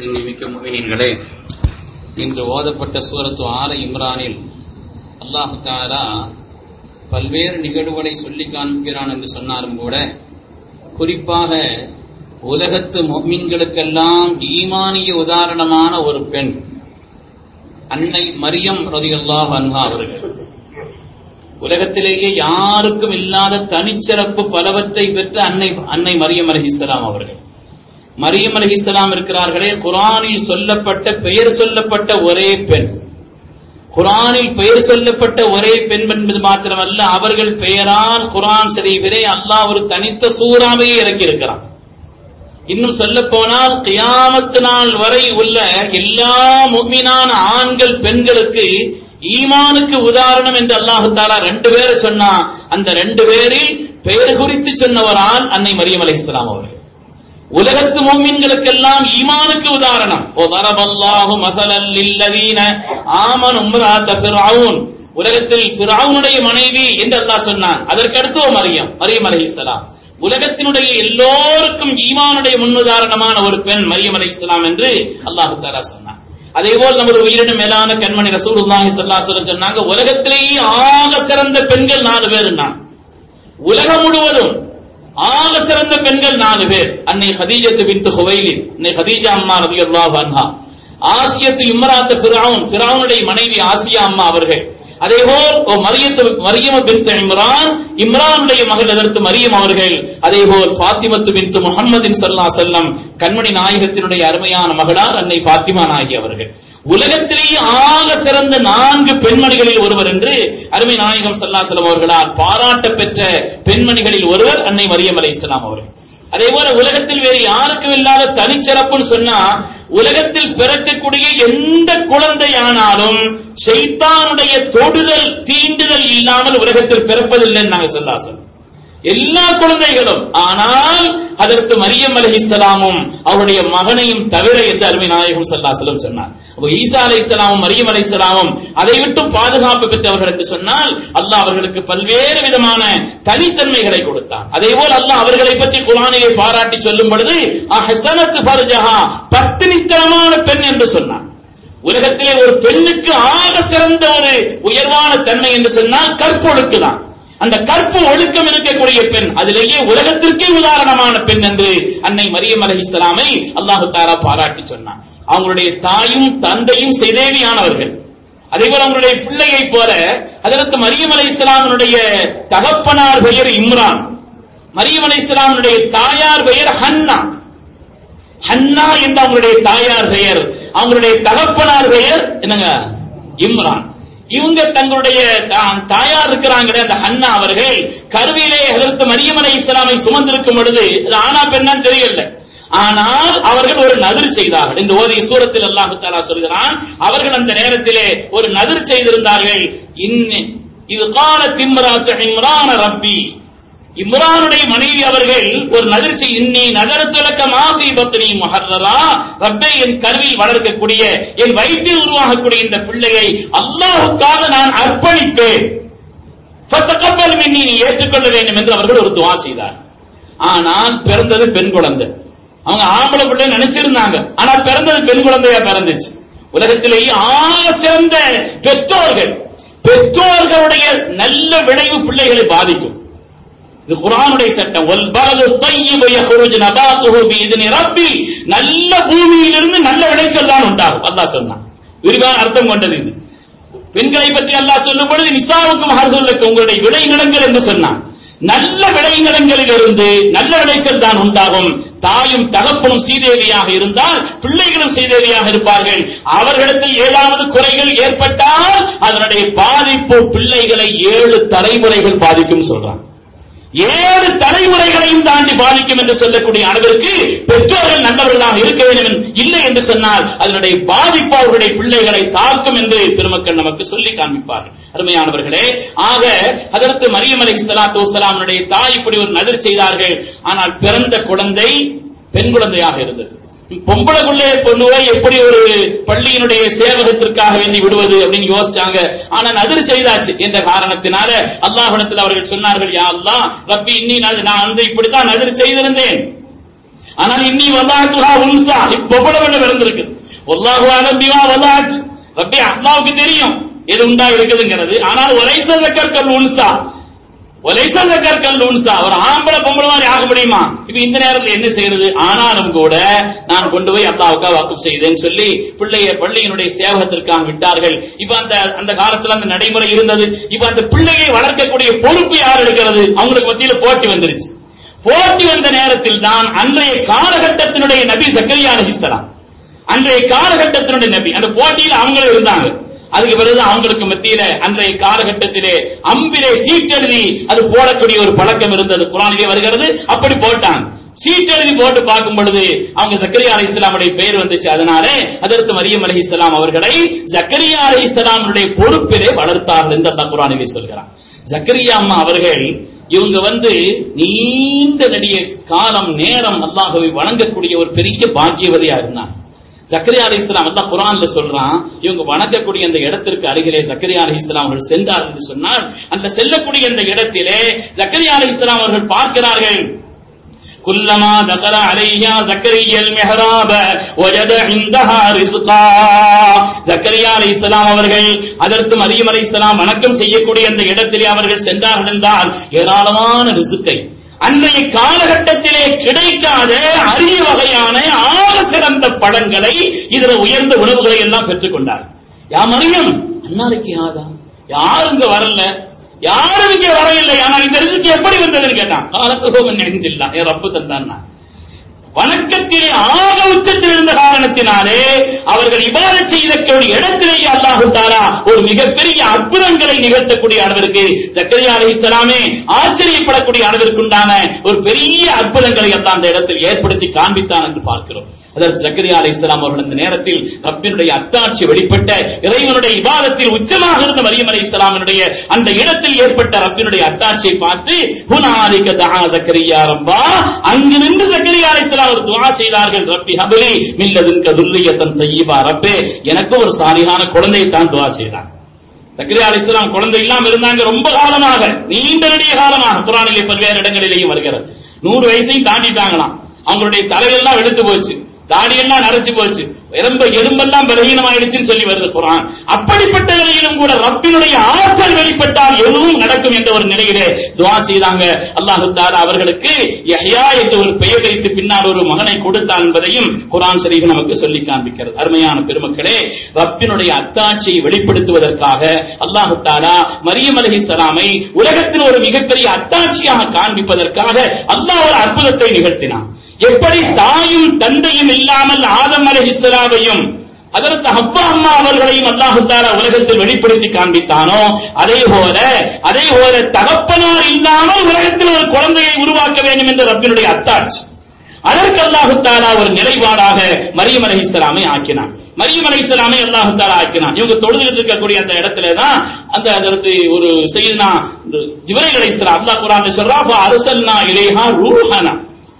மிக்க முகினீன்களே இன்று ஓதப்பட்ட சூரத்து ஆல இம்ரானில் அல்லாஹு தாலா பல்வேறு நிகழ்வுகளை சொல்லி காண்பிக்கிறான் என்று சொன்னாலும் கூட குறிப்பாக உலகத்து மொமின்களுக்கெல்லாம் ஈமானிய உதாரணமான ஒரு பெண் அன்னை மரியம் ரதியல்லாஹ் அன்ஹா அவர்கள் உலகத்திலேயே யாருக்கும் இல்லாத தனிச்சிறப்பு பலவற்றை பெற்ற அன்னை அன்னை மரியம் அலஹிஸ்லாம் அவர்கள் மரியம் அலஹிஸ்லாம் இருக்கிறார்களே குரானில் சொல்லப்பட்ட பெயர் சொல்லப்பட்ட ஒரே பெண் குரானில் பெயர் சொல்லப்பட்ட ஒரே பெண் என்பது மாத்திரமல்ல அவர்கள் பெயரால் குரான் ஷரீஃபிலே அல்லாஹ் ஒரு தனித்த சூறாவையே இறக்கியிருக்கிறான் இன்னும் சொல்ல போனால் கியாமத்து நாள் வரை உள்ள எல்லா முக்மினான ஆண்கள் பெண்களுக்கு ஈமானுக்கு உதாரணம் என்று அல்லாஹு தாலா ரெண்டு பேரை சொன்னா அந்த ரெண்டு பேரில் பெயர் குறித்து சொன்னவரால் அன்னை மரியம் அலை இஸ்லாம் அவர்கள் உலகத்து மோமின்களுக்கெல்லாம் ஈமானுக்கு உதாரணம் ஓ தரபல்லாஹு மசலல் லில்லதீன ஆமன் உம்ராத்த ஃபிர்அவுன் உலகத்தில் ஃபிர்அவுனுடைய மனைவி என்று அல்லாஹ் சொன்னான் அதற்கு அடுத்து மரியம் மரியம் அலைஹிஸ்ஸலாம் உலகத்தினுடைய எல்லோருக்கும் ஈமானுடைய முன்னுதாரணமான ஒரு பெண் மரியம் அலைஹிஸ்ஸலாம் என்று அல்லாஹு தாலா சொன்னான் அதே போல் நமது உயிரினும் மேலான கண்மணி ரசூலுல்லாஹி ஸல்லல்லாஹு அலைஹி வஸல்லம் சொன்னாங்க உலகத்திலேயே ஆக சிறந்த பெண்கள் நாலு பேர் உலகம் முழுவதும் ஆக சிறந்த பெண்கள் நாலு பேர் அன்னை ஹதீஜத்து பின்து ஹுவைலி அன்னை ஹதீஜா அம்மா ரலியல்லாஹு அன்ஹா ஆசியத்து இம்ராத் ஃபிரௌன் ஃபிரௌனுடைய மனைவி ஆசியா அம்மா அவர்கள் அதேபோல் மரியத்து மரியம் பின் இம்ரான் இம்ரானுடைய மகள் எதிர்த்து மரியம் அவர்கள் அதேபோல் ஃபாத்திமத்து பின் முகமதின் சல்லா செல்லம் கண்மணி நாயகத்தினுடைய அருமையான மகளார் அன்னை ஃபாத்திமா நாயகி அவர்கள் உலகத்திலேயே ஆக சிறந்த நான்கு பெண்மணிகளில் ஒருவர் என்று அருமை நாயகம் சல்லா செல்லம் அவர்களால் பாராட்ட பெற்ற பெண்மணிகளில் ஒருவர் அன்னை மரியம் அலை இஸ்லாம் அவர்கள் அதே போல உலகத்தில் வேறு யாருக்கும் இல்லாத தனிச்சிறப்புன்னு சொன்னா உலகத்தில் பிறக்கக்கூடிய எந்த குழந்தையானாலும் செய்தானுடைய தொடுதல் தீண்டுதல் இல்லாமல் உலகத்தில் பிறப்பதில்லைன்னு நாங்க சொல்லாசன் எல்லா குழந்தைகளும் ஆனால் அதற்கு மரியம் அலி இஸ்லாமும் அவருடைய மகனையும் தவிர என்று அருமை நாயகம் சல்லாசலம் சொன்னார் அப்போ ஈசா அலை இஸ்லாமும் மரியம் அலை இஸ்லாமும் அதை விட்டும் பாதுகாப்பு பெற்றவர்கள் என்று சொன்னால் அல்லாஹ் அவர்களுக்கு பல்வேறு விதமான தனித்தன்மைகளை கொடுத்தான் அதே போல் அல்லாஹ் அவர்களை பற்றி குரானிலே பாராட்டி சொல்லும் பொழுது ஹசனத்து ஃபர்ஜஹா பத்தினித்தனமான பெண் என்று சொன்னான் உலகத்திலே ஒரு பெண்ணுக்கு ஆக சிறந்த ஒரு உயர்வான தன்மை என்று சொன்னால் கற்பொழுக்கு தான் அந்த கற்பு ஒழுக்கம் இருக்கக்கூடிய பெண் அதிலேயே உலகத்திற்கே உதாரணமான பெண் என்று அன்னை மரியம் அலி இஸ்லாமை அல்லாஹு தாரா பாராட்டி சொன்னான் அவங்களுடைய தாயும் தந்தையும் செய்தேவியானவர்கள் அதே போல அவங்களுடைய பிள்ளையை போல அதற்கு மரியம் அலை இஸ்லாமனுடைய தகப்பனார் பெயர் இம்ரான் மரியம் அலை இஸ்லாமனுடைய தாயார் பெயர் ஹன்னா ஹன்னா என்ற அவங்களுடைய தாயார் பெயர் அவங்களுடைய தகப்பனார் பெயர் என்னங்க இம்ரான் இவங்க தங்களுடைய தாயார் இருக்கிறாங்களே அந்த ஹன்னா அவர்கள் கருவிலே அதற்கு மரியமலை இஸ்லாமை சுமந்திருக்கும் பொழுது அது ஆனா பெண்ணான்னு தெரியல ஆனால் அவர்கள் ஒரு நதிர் செய்தார்கள் இந்த ஓதிய சூரத்தில் அல்லாஹு தாலா சொல்கிறான் அவர்கள் அந்த நேரத்திலே ஒரு நதிர் செய்திருந்தார்கள் இது கால திம்ராத்து இம்ரான ரப்பி இம்ரானுடைய மனைவி அவர்கள் ஒரு நதிர்ச்சி இன்னி நகரத்திலக்கமாக பத்னி மஹர்ரா ரப்பை என் கருவில் வளர்க்கக்கூடிய என் வயிற்றில் உருவாகக்கூடிய இந்த பிள்ளையை அல்லாஹுக்காக நான் அர்ப்பணித்தேன் ஃபத்தகப்பல் மின்னி நீ ஏற்றுக்கொள்ள வேண்டும் என்று அவர்கள் ஒரு துவா செய்தார் ஆனால் பிறந்தது பெண் குழந்தை அவங்க ஆம்பளை பிள்ளை நினைச்சிருந்தாங்க ஆனா பிறந்தது பெண் குழந்தையா பிறந்துச்சு உலகத்திலேயே ஆக சிறந்த பெற்றோர்கள் பெற்றோர்களுடைய நல்ல விளைவு பிள்ளைகளை பாதிக்கும் இது குரானுடைய சட்டம் ஒல் பலது தையிப யஹ்ருஜ் நபாத்துஹு பிஇذن ரப்பி நல்ல பூமியிலிருந்து நல்ல விளைச்சல் தான் உண்டாகும் அல்லாஹ் சொன்னான் விரிவான அர்த்தம் கொண்டது இது பெண்களை பற்றி அல்லாஹ் சொல்லும் பொழுது நிசாவுக்கும் ஹர்சுல்லுக்கு உங்களுடைய விளை நிலங்கள் என்று சொன்னான் நல்ல விளை நிலங்களில் இருந்து நல்ல விளைச்சல் தான் உண்டாகும் தாயும் தகப்பனும் சீதேவியாக இருந்தால் பிள்ளைகளும் சீதேவியாக இருப்பார்கள் அவர்களிடத்தில் ஏதாவது குறைகள் ஏற்பட்டால் அதனுடைய பாதிப்பு பிள்ளைகளை ஏழு தலைமுறைகள் பாதிக்கும் சொல்றான் ஏழு தலைமுறைகளையும் தாண்டி பாதிக்கும் என்று சொல்லக்கூடிய அளவிற்கு பெற்றோர்கள் நல்லவர்களாக இருக்க வேண்டும் இல்லை என்று சொன்னால் அதனுடைய பாதிப்பு அவர்களுடைய பிள்ளைகளை தாக்கும் என்று பெருமக்கள் நமக்கு சொல்லி காண்பிப்பார்கள் அருமையானவர்களே ஆக அதற்கு மரியம் அலை சலாத்து வலாமுடைய தாய் இப்படி ஒரு நதிர் செய்தார்கள் ஆனால் பிறந்த குழந்தை பெண் குழந்தையாக இருந்தது பொம்பளைக்குள்ளே கொண்டு போய் எப்படி ஒரு பள்ளியினுடைய சேவகத்திற்காக வேண்டி விடுவது அப்படின்னு யோசிச்சாங்க ஆனா நதிர் செய்தாச்சு என்ற காரணத்தினால அல்லாஹிடத்தில் அவர்கள் சொன்னார்கள் யா அல்லாஹ் ரப்பி இன்னி நான் வந்து இப்படித்தான் நதிர் செய்திருந்தேன் ஆனால் இன்னி வதாத்துஹா உன்சா இப்பொவ்வளவு பிறந்த வந்திருக்கு வல்லாஹு அலம் பிமா வலாத் ரப்பி அல்லாஹ்வுக்கு தெரியும் எது உண்டா இருக்குதுங்கிறது ஆனால் ஒலைச தக்கர்கள் உன்சா ஒலைச தக்கர்கள் உன்சா ஒரு ஆம்பளை பொம்பளை மாதிரி ஆக முடியுமா இப்ப இந்த நேரத்துல என்ன செய்யறது ஆனாலும் கூட நான் கொண்டு போய் அல்லாவுக்கா வாக்கு செய்தேன்னு சொல்லி பிள்ளைய பள்ளியினுடைய சேவகத்திற்காக விட்டார்கள் இப்ப அந்த அந்த காலத்துல அந்த நடைமுறை இருந்தது இப்ப அந்த பிள்ளையை வளர்க்கக்கூடிய பொறுப்பு யார் எடுக்கிறது அவங்களுக்கு மத்தியில போட்டி வந்துருச்சு போட்டி வந்த நேரத்தில் தான் அன்றைய காலகட்டத்தினுடைய நபி சக்கரியா அலிஹிஸ்ஸலாம் அன்றைய காலகட்டத்தினுடைய நபி அந்த போட்டியில அவங்களும் இருந்தாங்க அதுக்கு பிறகு அவங்களுக்கு மத்தியில அன்றைய காலகட்டத்திலே அம்பிலே சீட்டெழுதி அது போடக்கூடிய ஒரு பழக்கம் இருந்தது குரானிலே வருகிறது அப்படி போட்டாங்க சீட்டெழுதி போட்டு பார்க்கும் பொழுது அவங்க சக்கரியா அலி இஸ்லாமுடைய பெயர் வந்துச்சு அதனாலே அதற்கு மரியம் அலி இஸ்லாம் அவர்களை ஜக்கரியா அலி இஸ்லாமுடைய பொறுப்பிலே வளர்த்தார்கள் என்று அந்த குரானிலே சொல்கிறான் ஜக்கரியா அம்மா அவர்கள் இவங்க வந்து நீண்ட நெடிய காலம் நேரம் அல்லாஹவை வணங்கக்கூடிய ஒரு பெரிய பாக்கியவதியா இருந்தாங்க ஜக்கரியா அலி இஸ்லாம் அல்லாஹ் குரான்ல சொல்றான் இவங்க வணங்கக்கூடிய அந்த இடத்திற்கு அருகிலே ஜக்கரியா அலி இஸ்லாம் அவர்கள் சென்றார் என்று சொன்னால் அந்த செல்லக்கூடிய அந்த இடத்திலே ஜக்கரியா அலி இஸ்லாம் அவர்கள் பார்க்கிறார்கள் كلما دخل عليها زكريا المحراب وجد عندها رزقا ஜக்கரியா அலை இஸ்லாம் அவர்கள் அதற்கு மரியம் அலை இஸ்லாம் வணக்கம் செய்யக்கூடிய அந்த இடத்திலே அவர்கள் சென்றார்கள் என்றால் ஏராளமான ரிசுக்கை அன்றைய காலகட்டத்திலே கிடைக்காத அரிய வகையான ஆக சிறந்த பழங்களை இதுல உயர்ந்த உணவுகளை எல்லாம் பெற்றுக்கொண்டார் யா மரியம் அன்னாலைக்கு ஆதா யாரும் இங்க வரல யாரும் இங்கே வரவில்லை ஆனால் இந்த ரிசுக்கு எப்படி வந்ததுன்னு கேட்டான் காலத்துகோவன் நெகிழ்ந்தில்லா என் ரப்பு தந்தான் வணக்கத்திலே ஆக உச்சத்தில் இருந்த காரணத்தினாலே அவர்கள் இவ்வாறு செய்தக்கூடிய இடத்திலேயே அல்லாஹு தாரா ஒரு மிகப்பெரிய அற்புதங்களை நிகழ்த்தக்கூடிய அளவிற்கு ஜக்கரியா அலி இஸ்லாமே ஆச்சரியப்படக்கூடிய அளவிற்கு உண்டான ஒரு பெரிய அற்புதங்களை எல்லாம் அந்த இடத்தில் ஏற்படுத்தி காண்பித்தான் என்று பார்க்கிறோம் அதற்கு ஜக்கரியா அலி இஸ்லாம் அவர்கள் அந்த நேரத்தில் ரப்பினுடைய அத்தாட்சி வெளிப்பட்ட இறைவனுடைய இபாதத்தில் உச்சமாக இருந்த மரியம் அலி இஸ்லாமினுடைய அந்த இடத்தில் ஏற்பட்ட ரப்பினுடைய அத்தாட்சியை பார்த்து ஹுனாலிக தஆ ஜக்கரியா ரப்பா அங்கு நின்று ஜக்கரியா அலி இஸ்லாம் ஒரு துஆ செய்தார்கள் ரப்பி ஹபலி மில்லதுன்க துல்லியத்தன் தய்யிபா ரப்பே எனக்கு ஒரு சாலிகான குழந்தையை தான் துஆ செய்தார் ஜக்கரியா அலி இஸ்லாம் குழந்தை இல்லாம இருந்தாங்க ரொம்ப காலமாக நீண்ட நெடிய காலமாக குரானிலே பல்வேறு இடங்களிலேயும் வருகிறது நூறு வயசையும் தாண்டிட்டாங்களாம் அவங்களுடைய தலையெல்லாம் வெளுத்து போச்சு தாடியெல்லாம் நரைச்சு போச்சு எறும்ப எறும்பெல்லாம் பலகீனமாயிடுச்சுன்னு சொல்லி வருது குரான் அப்படிப்பட்ட நிலையிலும் கூட ரப்பினுடைய ஆற்றல் வெளிப்பட்டால் எதுவும் நடக்கும் என்ற ஒரு நிலையிலே துவா செய்தாங்க அல்லாஹு தாலா அவர்களுக்கு யஹ்யா என்ற ஒரு பெயர் வைத்து பின்னால் ஒரு மகனை கொடுத்தான் என்பதையும் குரான் ஷரீஃப் நமக்கு சொல்லி காண்பிக்கிறது அருமையான பெருமக்களே ரப்பினுடைய அத்தாட்சியை வெளிப்படுத்துவதற்காக அல்லாஹு தாலா மரியம் அலஹி சலாமை உலகத்தில் ஒரு மிகப்பெரிய அத்தாட்சியாக காண்பிப்பதற்காக அல்லாஹ் ஒரு அற்புதத்தை நிகழ்த்தினான் எப்படி தாயும் தந்தையும் இல்லாமல் ஆதம் அலைஹிஸ்ஸலாமையும் அதற்கு அப்பா அம்மா அவர்களையும் அல்லாஹு தாலா உலகத்தில் வெளிப்படுத்தி காண்பித்தானோ அதே போல அதே போல தகப்பனார் இல்லாமல் உலகத்தில் ஒரு குழந்தையை உருவாக்க வேண்டும் என்ற ரப்பினுடைய அத்தாட்சி அதற்கு அல்லாஹு தாலா ஒரு நிலைப்பாடாக மரியம் அலைஹிஸ்ஸலாமை ஆக்கினான் மரியம் அலைஹிஸ்ஸலாமை அல்லாஹு தாலா ஆக்கினான் இவங்க தொழுதுகிட்டு இருக்கக்கூடிய அந்த இடத்துல தான் அந்த அதற்கு ஒரு செய்தினா ஜிப்ரைல் அலைஹிஸ்ஸலாம் அல்லாஹ் குர்ஆன்ல சொல்றா அரசல்னா இலைஹா ரூஹனா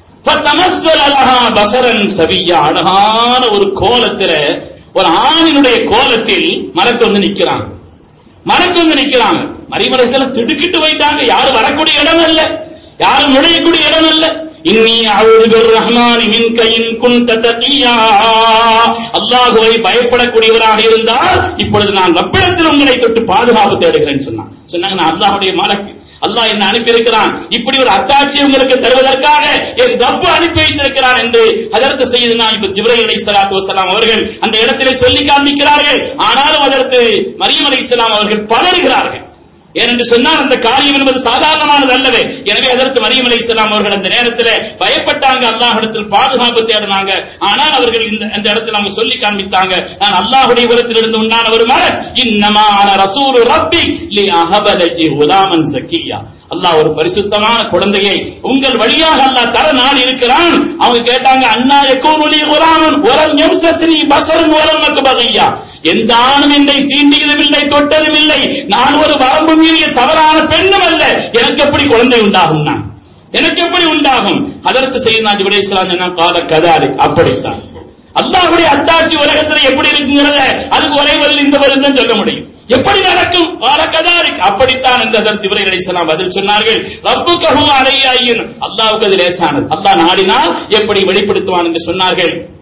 பசரன் சவியா அழகான ஒரு கோலத்துல ஒரு ஆணினுடைய கோலத்தில் மலக்கு வந்து நிக்கிறாங்க மலக்கு வந்து நிக்கிறாங்க மரிமலைசில திடுக்கிட்டு போயிட்டாங்க யாரும் வரக்கூடிய இடம் அல்ல யாரும் நுழையக்கூடிய இடம் அல்ல இன்னி அவுது ரஹ்மானி மின் கையின் குன் தத்தகியா அல்லாஹுவை பயப்படக்கூடியவராக இருந்தால் இப்பொழுது நான் ரப்பிடத்தில் உங்களை தொட்டு பாதுகாப்பு தேடுகிறேன்னு சொன்னாங்க சொன்னாங்க நான் அல்லாஹுடைய மலக்கு அல்லாஹ் என்ன அனுப்பி இருக்கிறான் இப்படி ஒரு அத்தாட்சி உங்களுக்கு தருவதற்காக என் ரப்பு அனுப்பி வைத்திருக்கிறான் என்று அதற்கு செய்து நான் இப்ப ஜிப்ரைல் அலி சலாத்து வசலாம் அவர்கள் அந்த இடத்திலே சொல்லி காண்பிக்கிறார்கள் ஆனாலும் அதற்கு மரியம் அலி இஸ்லாம் அவர்கள் பலருகிறார்கள் ஏனென்று சொன்னால் அந்த காரியம் என்பது சாதாரணமானது அல்லவே எனவே அதற்கு மரியம் அலி இஸ்லாம் அவர்கள் அந்த நேரத்தில் பயப்பட்டாங்க அல்லாஹிடத்தில் பாதுகாப்பு தேடினாங்க ஆனால் அவர்கள் இந்த அந்த இடத்தில் அவங்க சொல்லி காண்பித்தாங்க நான் அல்லாஹுடைய உலகத்தில் இருந்து உண்டான ஒரு மகன் இன்னமான ரசூல் ரப்பி லி அஹபலஜி உலாமன் சக்கியா அல்லாஹ் ஒரு பரிசுத்தமான குழந்தையை உங்கள் வழியாக அல்லாஹ் தர நாள் இருக்கிறான் அவங்க கேட்டாங்க அண்ணா எக்கோனுலி குராமன் உரம் எம்சஸ்ரீ பசரன் உரம் மக்கு பகையா எந்த ஆணும் என்னை தீண்டியதும் இல்லை தொட்டதும் இல்லை நான் ஒரு வரம்பு மீறிய தவறான பெண்ணும் அல்ல எனக்கு எப்படி குழந்தை உண்டாகும் நான் எனக்கு எப்படி உண்டாகும் அதற்கு செய்து நான் ஜிபடை இஸ்லாம் கால கதாரி அப்படித்தான் அல்லாஹுடைய அத்தாட்சி உலகத்தில் எப்படி இருக்குங்கிறத அதுக்கு ஒரே பதில் இந்த பதில் தான் சொல்ல முடியும் எப்படி நடக்கும் கதாரிக் அப்படித்தான் என்று அதற்கு இவரை அலிசலாம் பதில் சொன்னார்கள் ரப்பு கஹு அலையாயின் அல்லாவுக்கு அது லேசானது அல்லாஹ் நாடினால் எப்படி வெளிப்படுத்துவான் என்று சொன்னார்கள்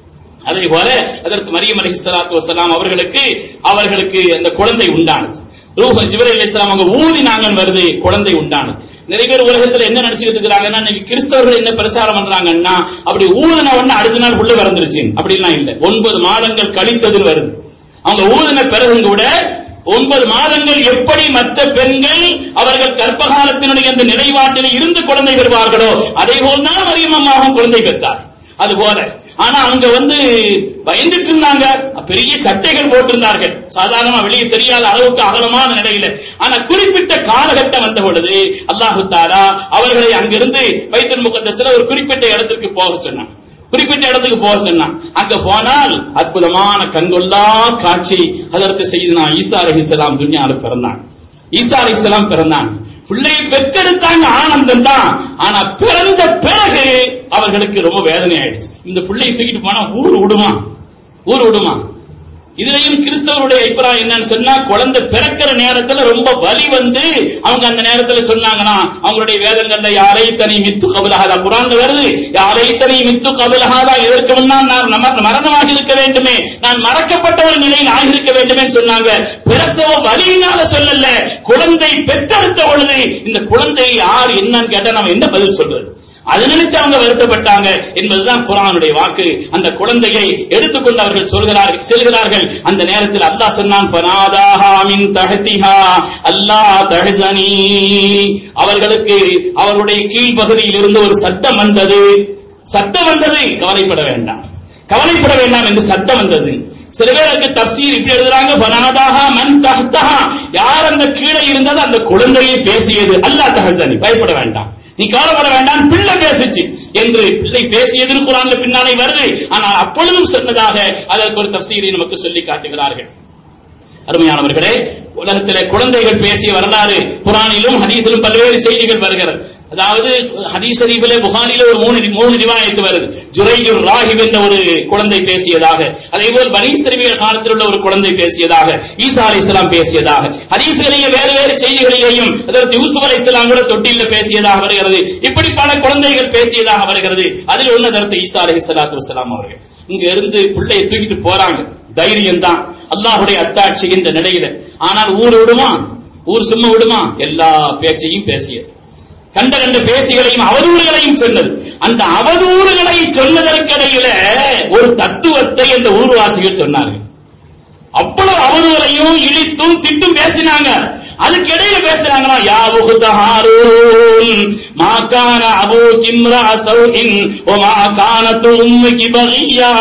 அதே போல அதற்கு மரியம் அலி சலாத்து வசலாம் அவர்களுக்கு அவர்களுக்கு அந்த குழந்தை உண்டானது ரூஹ் ஜிபர் அலி இஸ்லாம் அவங்க ஊதினாங்கன்னு வருது குழந்தை உண்டானது நிறைய பேர் உலகத்துல என்ன நினைச்சுக்கிட்டு இருக்கிறாங்கன்னா இன்னைக்கு கிறிஸ்தவர்கள் என்ன பிரச்சாரம் பண்றாங்கன்னா அப்படி ஊதின உடனே அடுத்த நாள் உள்ள பிறந்துருச்சு அப்படிலாம் இல்ல ஒன்பது மாதங்கள் கழித்தது வருது அவங்க ஊதின பிறகு கூட ஒன்பது மாதங்கள் எப்படி மற்ற பெண்கள் அவர்கள் கர்ப்பகாலத்தினுடைய அந்த நிலைப்பாட்டில் இருந்து குழந்தை பெறுவார்களோ அதே போல்தான் மரியம்மாவும் குழந்தை பெற்றார் அது போல ஆனா அவங்க வந்து பயந்துட்டு இருந்தாங்க பெரிய சட்டைகள் போட்டிருந்தார்கள் சாதாரணமா வெளியே தெரியாத அளவுக்கு அகலமான நிலையில ஆனா குறிப்பிட்ட காலகட்டம் வந்த பொழுது அல்லாஹு தாரா அவர்களை அங்கிருந்து வைத்தல் முகத்தசில ஒரு குறிப்பிட்ட இடத்திற்கு போக சொன்னான் குறிப்பிட்ட இடத்துக்கு போக சொன்னான் அங்க போனால் அற்புதமான கண்கொள்ளா காட்சி அதற்கு செய்து ஈசா அலிஹிஸ்லாம் துன்யால பிறந்தான் ஈசா அலிஸ்லாம் பிறந்தான் பிள்ளையை பெற்றெடுத்தாங்க ஆனந்தம் தான் ஆனா பிறந்த பிறகு அவர்களுக்கு ரொம்ப வேதனை ஆயிடுச்சு இந்த பிள்ளையை தூக்கிட்டு போனா ஊர் விடுமா ஊர் விடுமா இதுலயும் கிறிஸ்தவருடைய அபிப்பிராயம் என்னன்னு சொன்னா குழந்தை பிறக்கிற நேரத்துல ரொம்ப வலி வந்து அவங்க அந்த நேரத்துல சொன்னாங்கன்னா அவங்களுடைய வேதங்கள்ல யாரை தனி மித்து கபலஹாதா குரான்ல வருது யாரை தனி மித்து கபலஹாதா இதற்கு முன்னால் நான் நம- மரணமாக இருக்க வேண்டுமே நான் மறக்கப்பட்ட ஒரு நிலையில் ஆகியிருக்க வேண்டுமே சொன்னாங்க பிரசவ வலியினால சொல்லல குழந்தை பெற்றெடுத்த பொழுது இந்த குழந்தை யார் என்னன்னு கேட்டா நம்ம என்ன பதில் சொல்றது அதை நினைச்சு அவங்க வருத்தப்பட்டாங்க என்பதுதான் குரானுடைய வாக்கு அந்த குழந்தையை எடுத்துக்கொண்டு அவர்கள் சொல்கிறார்கள் செல்கிறார்கள் அந்த நேரத்தில் அல்லாஹ் சொன்னான் ஃபனாதாஹா மின் தஹதிஹா அல்லாஹ் தஹசனி அவர்களுக்கு அவருடைய கீழ்ப்பகுதியில் இருந்து ஒரு சத்தம் வந்தது சத்தம் வந்தது கவலைப்பட வேண்டாம் கவலைப்பட வேண்டாம் என்று சத்தம் வந்தது சில பேருக்கு தப்சீர் இப்படி எழுதுறாங்க பனாதாஹா மன் தஹ்தஹா யார் அந்த கீழே இருந்தது அந்த குழந்தையை பேசியது அல்லாஹ் தஹசனி பயப்பட வேண்டாம் நீ கவலைப்பட வேண்டாம் பிள்ளை பேசுச்சு என்று பிள்ளை பேசியது குரான்ல பின்னாலே வருது ஆனால் அப்பொழுதும் சொன்னதாக அதற்கு ஒரு தப்சீரை நமக்கு சொல்லி காட்டுகிறார்கள் அருமையானவர்களே உலகத்திலே குழந்தைகள் பேசிய வரலாறு குரானிலும் ஹதீஸிலும் பல்வேறு செய்திகள் வருகிறது அதாவது ஹதீஸ் ஷரீஃபிலே புகாரில ஒரு மூணு மூணு ரிவாயத்து வருது ஜுரையுர் ராஹிப் என்ற ஒரு குழந்தை பேசியதாக அதே போல் பனி இஸ்ரவேல் காலத்தில் உள்ள ஒரு குழந்தை பேசியதாக ஈசா அலைஹிஸ்ஸலாம் பேசியதாக ஹதீஸ்களிலே வேறு வேறு செய்திகளிலேயும் அதற்கு யூசுப் அலைஹிஸ்ஸலாம் கூட தொட்டில பேசியதாக வருகிறது இப்படி பல குழந்தைகள் பேசியதாக வருகிறது அதில் ஒன்று அதற்கு ஈசா அலைஹிஸ்ஸலாத்து வஸ்ஸலாம் அவர்கள் இங்க இருந்து பிள்ளையை தூக்கிட்டு போறாங்க தைரியம் தான் அல்லாஹ்வுடைய அத்தாட்சி இந்த நிலையில ஆனால் ஊர் விடுமா ஊர் சும்மா விடுமா எல்லா பேச்சையும் பேசியது கண்ட கண்ட பேசிகளையும் அவதூறுகளையும் சொன்னது அந்த அவதூறுகளை சொன்னதற்கிடையில ஒரு தத்துவத்தை அந்த ஊர்வாசிகள் சொன்னார்கள் அவ்வளவு அவதூறையும் இழித்தும் திட்டும் பேசினாங்க அதுக்கு இடையில பேசுறாங்களா யா உஹுத ஹாரூன் மா கான அபூ கிம்ரா சௌஇன் வ மா கானத் உம்முகி பகியா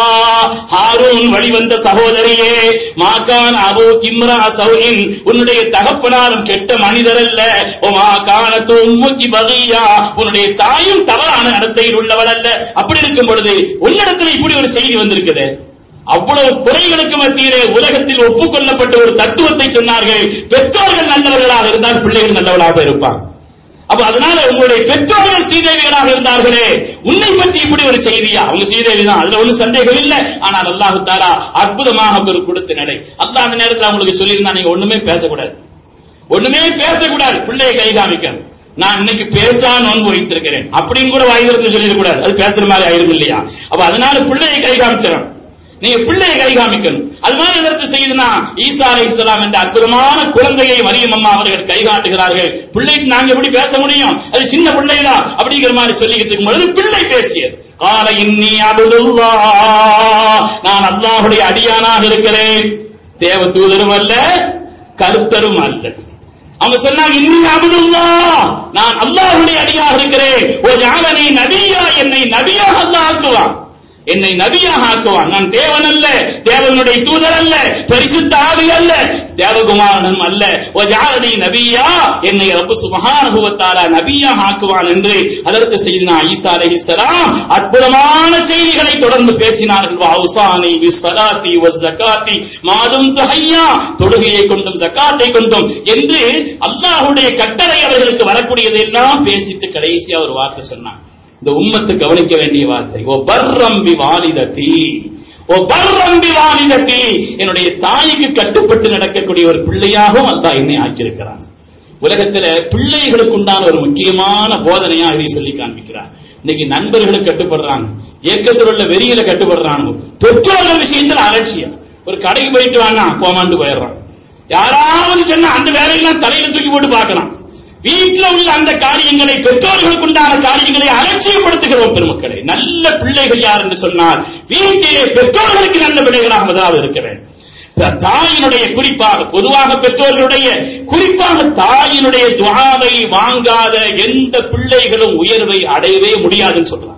ஹாரூன் வழிவந்த சகோதரியே மா கான அபூ கிம்ரா சௌஇன் உன்னுடைய தகப்பனாரும் கெட்ட மனிதர் அல்ல வ மா கானத் உம்முகி பகியா உன்னுடைய தாயும் தவறான நடத்தையில் உள்ளவள் அல்ல அப்படி இருக்கும் பொழுது உன்னிடத்தில் இப்படி ஒரு செய்தி வந்திருக்குது அவ்வளவு குறைகளுக்கு மத்தியிலே உலகத்தில் ஒப்புக்கொள்ளப்பட்ட ஒரு தத்துவத்தை சொன்னார்கள் பெற்றோர்கள் நல்லவர்களாக இருந்தால் பிள்ளைகள் நல்லவர்களாக இருப்பாங்க அப்ப அதனால உங்களுடைய பெற்றோர்கள் சீதேவிகளாக இருந்தார்களே உன்னை பற்றி இப்படி ஒரு செய்தியா அவங்க சீதேவி தான் அதுல ஒண்ணும் சந்தேகம் இல்ல ஆனால் அல்லாஹு தாலா அற்புதமாக ஒரு கொடுத்த நடை அல்லாஹ் அந்த நேரத்தில் அவங்களுக்கு சொல்லியிருந்தா நீங்க ஒண்ணுமே பேசக்கூடாது ஒண்ணுமே பேசக்கூடாது பிள்ளையை கை காமிக்கணும் நான் இன்னைக்கு பேசா நோன்பு வைத்திருக்கிறேன் அப்படின்னு கூட வாய்திருந்து சொல்லிடக்கூடாது அது பேசுற மாதிரி ஆயிரும் இல்லையா அப்ப அதனால பிள்ளையை கை காமிச்சிடும் நீங்க பிள்ளையை கை காமிக்கணும் அது மாதிரி இதற்கு செய்துனா ஈசா அலை இஸ்லாம் என்ற அற்புதமான குழந்தையை மரியம் அம்மா அவர்கள் கை காட்டுகிறார்கள் பிள்ளைக்கு நாங்க எப்படி பேச முடியும் அது சின்ன பிள்ளைதான் அப்படிங்கிற மாதிரி சொல்லிக்கிட்டு இருக்கும் பொழுது பிள்ளை பேசியது கால இன்னி அபுதுல்லா நான் அல்லாஹுடைய அடியானாக இருக்கிறேன் தேவ தூதரும் அல்ல கருத்தரும் அல்ல அவங்க சொன்னாங்க இன்னி அபுதுல்லா நான் அல்லாஹுடைய அடியாக இருக்கிறேன் ஒரு ஆளனை நபியா என்னை நபியாக அல்லாஹ் ஆக்குவான் என்னை நபியாக ஆக்குவான் நான் தேவன் அல்ல தேவனுடைய தூதர் அல்ல பரிசுத்த ஆவி அல்ல தேவகுமாரனும் அல்ல ஒஜாரனை நபியா என்னை ரப்பு சுபஹானஹு வ தஆலா நபியாக ஆக்குவான் என்று அதற்கு செய்தினா ஈசா அலைஹிஸ்ஸலாம் அற்புதமான செய்திகளை தொடர்ந்து பேசினார்கள் வௌசானி பிஸ்ஸலாத்தி வஸ்ஸகாத்தி மாதும் தஹய்யா தொழுகையை கொண்டும் ஜகாத்தை கொண்டும் என்று அல்லாஹ்வுடைய கட்டளை அவர்களுக்கு வரக்கூடியதை எல்லாம் பேசிட்டு கடைசியா ஒரு வார்த்தை சொன்னாங்க இந்த உம்மத்து கவனிக்க வேண்டிய வார்த்தை ஓ பர்ரம்பி வாலிதத்தி ஓ பர்ரம்பி வாலிதத்தி என்னுடைய தாய்க்கு கட்டுப்பட்டு நடக்கக்கூடிய ஒரு பிள்ளையாகவும் அல்லாஹ் என்னை ஆக்கியிருக்கிறான் உலகத்துல பிள்ளைகளுக்கு உண்டான ஒரு முக்கியமான போதனையா இதை சொல்லி காண்பிக்கிறார் இன்னைக்கு நண்பர்களுக்கு கட்டுப்படுறாங்க இயக்கத்தில் உள்ள வெறியில கட்டுப்படுறாங்க பெற்றோர்கள் விஷயத்துல அலட்சியம் ஒரு கடைக்கு போயிட்டு வாங்க போமாண்டு போயிடுறான் யாராவது சொன்னா அந்த வேலையெல்லாம் தலையில தூக்கி போட்டு பார்க்கலாம் வீட்டுல உள்ள அந்த காரியங்களை பெற்றோர்களுக்கு உண்டான காரியங்களை அலட்சியப்படுத்துகிறோம் பெருமக்களே நல்ல பிள்ளைகள் யார் என்று சொன்னால் வீட்டிலே பெற்றோர்களுக்கு நல்ல பிள்ளைகளாக முதலாவது இருக்க வேண்டும் த- தாயினுடைய குறிப்பாக பொதுவாக பெற்றோர்களுடைய குறிப்பாக தாயினுடைய துவாவை வாங்காத எந்த பிள்ளைகளும் உயர்வை அடையவே முடியாதுன்னு சொல்றாங்க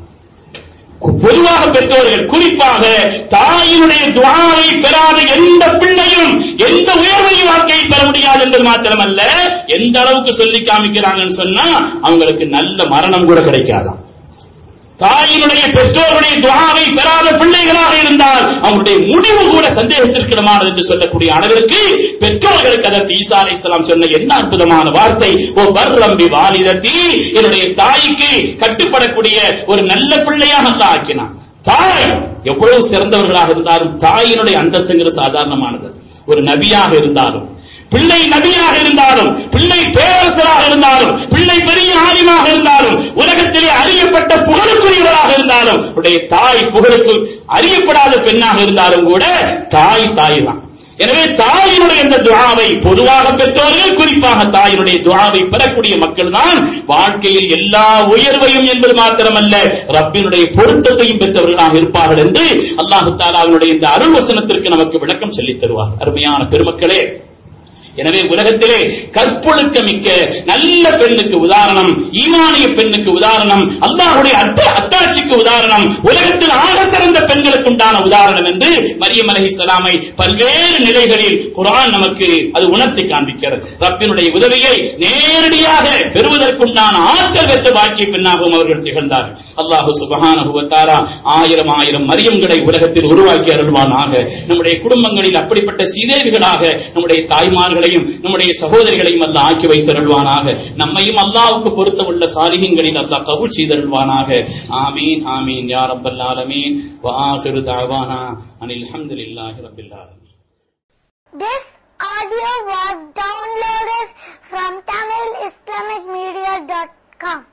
பொதுவாக பெற்றோர்கள் குறிப்பாக தாயினுடைய துவாவை பெறாத எந்த பிள்ளையும் எந்த உயர்வையும் வாழ்க்கையில் பெற முடியாது என்பது மாத்திரமல்ல எந்த அளவுக்கு சொல்லி காமிக்கிறாங்கன்னு சொன்னா அவங்களுக்கு நல்ல மரணம் கூட கிடைக்காதாம் தாயினுடைய பெற்றோருடைய துவாவை பெறாத பிள்ளைகளாக இருந்தால் அவங்களுடைய முடிவு கூட சந்தேகத்திற்கிடமானது என்று சொல்லக்கூடிய அளவிற்கு பெற்றோர்களுக்கு அதற்கு ஈசா அலை சொன்ன என்ன அற்புதமான வார்த்தை ஓ பர்ரம்பி வாலிதத்தி என்னுடைய தாய்க்கு கட்டுப்படக்கூடிய ஒரு நல்ல பிள்ளையாக அல்லாஹ் ஆக்கினான் தாய் எவ்வளவு சிறந்தவர்களாக இருந்தாலும் தாயினுடைய அந்தஸ்துங்கிறது சாதாரணமானது ஒரு நபியாக இருந்தாலும் பிள்ளை நபியாக இருந்தாலும் பிள்ளை பேரரசராக இருந்தாலும் பிள்ளை பெரிய ஆலிமாக இருந்தாலும் உலகத்திலே அறியப்பட்ட புகழுக்குரியவராக இருந்தாலும் உடைய தாய் புகழுக்கு அறியப்படாத பெண்ணாக இருந்தாலும் கூட தாய் தாய் தான் எனவே தாயினுடைய இந்த துஆவை பொதுவாக பெற்றோர்கள் குறிப்பாக தாயினுடைய துஆவை பெறக்கூடிய மக்கள் தான் வாழ்க்கையில் எல்லா உயர்வையும் என்பது மாத்திரமல்ல ரப்பினுடைய பொருத்தத்தையும் பெற்றவர்களாக இருப்பார்கள் என்று அல்லாஹு தாலா அவனுடைய இந்த அருள் வசனத்திற்கு நமக்கு விளக்கம் சொல்லித் தருவார் அருமையான பெருமக்களே எனவே உலகத்திலே கற்பொழுக்க மிக்க நல்ல பெண்ணுக்கு உதாரணம் ஈமானிய பெண்ணுக்கு உதாரணம் அல்லாஹ்வுடைய அத்த அத்தாட்சிக்கு உதாரணம் உலகத்தில் ஆக சிறந்த பெண்களுக்கு உண்டான உதாரணம் என்று மரியம் அலைஹிஸ்ஸலாமை பல்வேறு நிலைகளில் குர்ஆன் நமக்கு அது உணர்த்தி காண்பிக்கிறது ரப்பினுடைய உதவியை நேரடியாக பெறுவதற்குண்டான ஆற்றல் பெற்ற பாக்கிய பெண்ணாகவும் அவர்கள் திகழ்ந்தார்கள் அல்லாஹு சுபஹானஹு வ தஆலா ஆயிரம் ஆயிரம் மரியம்களை உலகத்தில் உருவாக்கி அருள்வானாக நம்முடைய குடும்பங்களில் அப்படிப்பட்ட சீதேவிகளாக நம்முடைய தாய்மார்களையும் நம்முடைய சகோதரிகளையும் அல்லாஹ் ஆக்கி வைத்தருள்வானாக நம்மையும் அல்லாஹ்வுக்கு பொருத்தமுள்ள சாலிகங்களில் அல்லாஹ் கபூல் செய்தருள்வானாக ஆமீன் ஆமீன் யா ரப்பல் ஆலமீன் வ ஆகிரு தஅவானா அனில் ஹம்துலில்லாஹி ரப்பில் ஆலமீன் This audio was downloaded from TamilIslamicMedia.com.